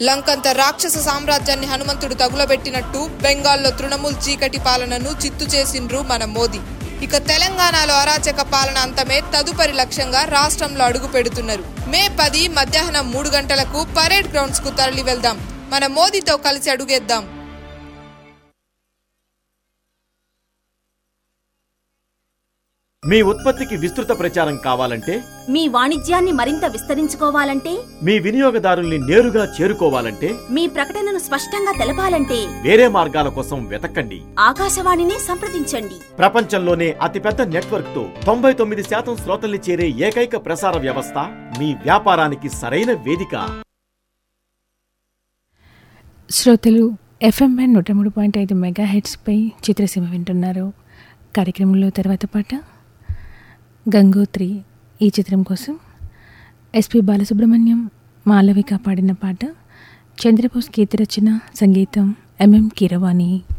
లంకంత రాక్షస సామ్రాజ్యాన్ని హనుమంతుడు తగులబెట్టినట్టు బెంగాల్లో తృణమూల్ చీకటి పాలనను చిత్తు చేసిండ్రు మన మోదీ ఇక తెలంగాణలో అరాచక పాలన అంతమే తదుపరి లక్ష్యంగా రాష్ట్రంలో అడుగు పెడుతున్నారు మే పది మధ్యాహ్నం మూడు గంటలకు పరేడ్ గ్రౌండ్స్ కు తరలి వెళ్దాం మన మోదీతో కలిసి అడుగేద్దాం మీ ఉత్పత్తికి విస్తృత ప్రచారం కావాలంటే మీ వాణిజ్యాన్ని మరింత విస్తరించుకోవాలంటే మీ వినియోగదారుల్ని నేరుగా చేరుకోవాలంటే మీ ప్రకటనను స్పష్టంగా తెలపాలంటే వేరే మార్గాల కోసం వెతకండి ఆకాశవాణిని సంప్రదించండి ప్రపంచంలోనే అతిపెద్ద నెట్వర్క్ తో తొంభై తొమ్మిది శాతం శ్రోతల్ని చేరే ఏకైక ప్రసార వ్యవస్థ మీ వ్యాపారానికి సరైన వేదిక శ్రోతలు ఎఫ్ఎంఎన్ నూట మూడు పాయింట్ ఐదు మెగా హెడ్స్పై చిత్రసీమ వింటున్నారు కార్యక్రమంలో తర్వాత పాట గంగోత్రి ఈ చిత్రం కోసం ఎస్పి బాలసుబ్రహ్మణ్యం మాలవిక పాడిన పాట చంద్రబోస్ గీత రచన సంగీతం ఎంఎం కీరవాణి